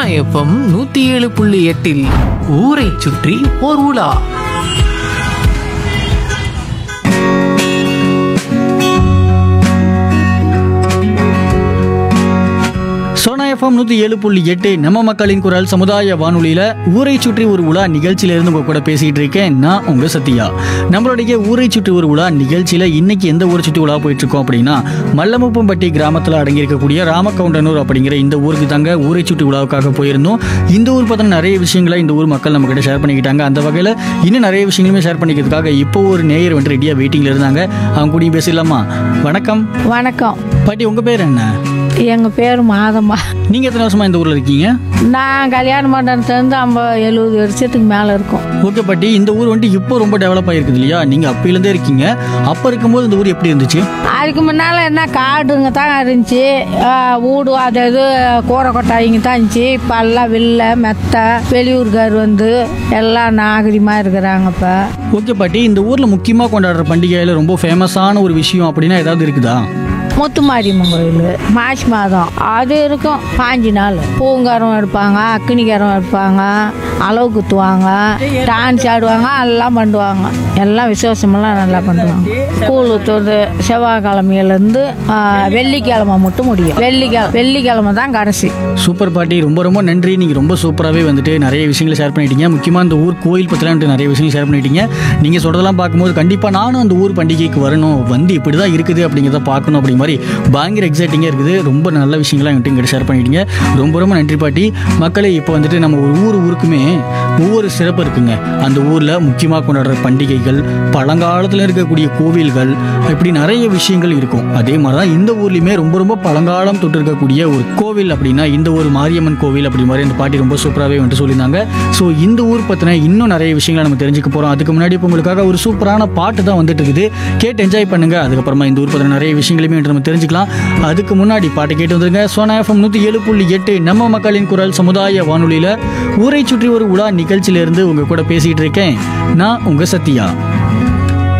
Sona FM நூத்தி ஏழு புள்ளி எட்டில் ஊரை சுற்றி ஓர் உலா சோனா எஃப்எம் நூற்றி ஏழு புள்ளி எட்டு நம்ம மக்களின் குரல் சமுதாய வானொலியில் ஊரை சுற்றி ஒரு உலா நிகழ்ச்சியிலேருந்து உங்கள் கூட பேசிகிட்டு இருக்கேன் நான் உங்கள் சத்யா நம்மளுடைய ஊரை சுற்றி ஒரு உலா நிகழ்ச்சியில் இன்னைக்கு எந்த ஊரை சுற்றி உலா போயிட்டு இருக்கோம் அப்படின்னா மல்லமுப்பம்பட்டி கிராமத்தில் அடங்கியிருக்கக்கூடிய ராமகவுண்டனூர் அப்படிங்கிற இந்த ஊருக்கு தாங்க ஊரை சுற்றி உலாவுக்காக போயிருந்தோம் இந்த ஊர் பார்த்தா நிறைய விஷயங்களை இந்த ஊர் மக்கள் நம்ம கிட்ட ஷேர் பண்ணிக்கிட்டாங்க அந்த வகையில் இன்னும் நிறைய விஷயங்களுமே ஷேர் பண்ணிக்கிறதுக்காக இப்போ ஒரு நேயர் வந்து ரெடியாக வெயிட்டிங்கில் இருந்தாங்க அவங்க கூடயும் பேசிடலாமா வணக்கம் வணக்கம் பாட்டி உங்கள் பேர் என்ன எங்கள் பேர் மாதம்மா நீங்கள் எத்தனை வருஷமா இந்த ஊரில் இருக்கீங்க நான் கல்யாணம் பண்ணுறதுலேருந்து ஐம்பது எழுபது வருஷத்துக்கு மேலே இருக்கும் ஓகே பாட்டி இந்த ஊர் வந்துட்டு இப்போ ரொம்ப டெவலப் ஆகிருக்குது இல்லையா நீங்கள் அப்பையிலேருந்தே இருக்கீங்க அப்போ இருக்கும்போது இந்த ஊர் எப்படி இருந்துச்சு அதுக்கு முன்னால் என்ன காடுங்க தான் இருந்துச்சு ஆ, வீடு அது இது கூரை கொட்டாயிங்க தான் இருந்துச்சு இப்போ எல்லாம் வில்ல மெத்தை வெளியூர்கார் வந்து எல்லாம் நாகரிகமாக இருக்கிறாங்க இப்போ ஓகே பாட்டி இந்த ஊரில் முக்கியமாக கொண்டாடுற பண்டிகையில் ரொம்ப ஃபேமஸான ஒரு விஷயம் அப்படின்னா ஏதாவது இருக்குதா முத்துமாரியம்மன் கோயில் மாசி மாதம் அது இருக்கும் பாஞ்சு நாள் பூங்காரம் எடுப்பாங்க அக்னிகாரம் எடுப்பாங்க அளவு குத்துவாங்க டான்ஸ் ஆடுவாங்க எல்லாம் பண்ணுவாங்க எல்லாம் விசேஷமெல்லாம் நல்லா பண்ணுவாங்க கூழ் ஊற்றுறது செவ்வாய்க்கிழமையிலேருந்து வெள்ளிக்கிழமை மட்டும் முடியும் வெள்ளிக்கிழமை வெள்ளிக்கிழமை தான் கடைசி சூப்பர் பாட்டி ரொம்ப ரொம்ப நன்றி நீங்கள் ரொம்ப சூப்பராகவே வந்துட்டு நிறைய விஷயங்களை ஷேர் பண்ணிட்டீங்க முக்கியமாக இந்த ஊர் கோயில் பற்றிலாம் நிறைய விஷயங்கள் ஷேர் பண்ணிட்டீங்க நீங்கள் சொல்கிறதெல்லாம் பார்க்கும்போது கண்டிப்பாக நானும் அந்த ஊர் பண்டிகைக்கு வரணும் வந்து இப்படி தான் இருக்குது அப்படிங்கிறத பார்க்கணும் அப்படிங்கிற மாதிரி பயங்கர எக்ஸைட்டிங்காக இருக்குது ரொம்ப நல்ல விஷயங்கள்லாம் என்கிட்ட இங்கிட்ட ஷேர் பண்ணிட்டீங்க ரொம்ப ரொம்ப நன்றி பாட்டி மக்களே இப்போ வந்துட்டு நம்ம ஒரு ஊர் ஊருக்குமே ஒவ்வொரு சிறப்பு இருக்குங்க அந்த ஊரில் முக்கியமாக கொண்டாடுற பண்டிகைகள் பழங்காலத்தில் இருக்கக்கூடிய கோவில்கள் இப்படி நிறைய விஷயங்கள் இருக்கும் அதே மாதிரி தான் இந்த ஊர்லேயுமே ரொம்ப ரொம்ப பழங்காலம் தொட்டு இருக்கக்கூடிய ஒரு கோவில் அப்படின்னா இந்த ஒரு மாரியம்மன் கோவில் அப்படி மாதிரி அந்த பாட்டி ரொம்ப சூப்பராகவே வந்துட்டு சொல்லியிருந்தாங்க ஸோ இந்த ஊர் பற்றின இன்னும் நிறைய விஷயங்களை நம்ம தெரிஞ்சுக்க போகிறோம் அதுக்கு முன்னாடி இப்போ உங்களுக்காக ஒரு சூப்பரான பாட்டு தான் வந்துட்டு இருக்குது கேட்டு என்ஜாய் பண்ணுங்க அதுக்கப்புறமா இந்த ஊர் பற்றின நிறைய விஷயங்களையுமே வந்துட்டு நம்ம தெரிஞ்சுக்கலாம் அதுக்கு முன்னாடி பாட்டு கேட்டு வந்துருங்க சோனா எஃப்எம் நூற்றி ஏழு புள்ளி எட்டு நம்ம மக்களின் குரல் சமுதாய வானொலியில் ஊரை சுற்றி ஒரு உலா நிகழ்ச்சியிலேருந்து உங்கள் கூட பேசிகிட்டு இருக்கேன் நான் உங்கள் சத்யா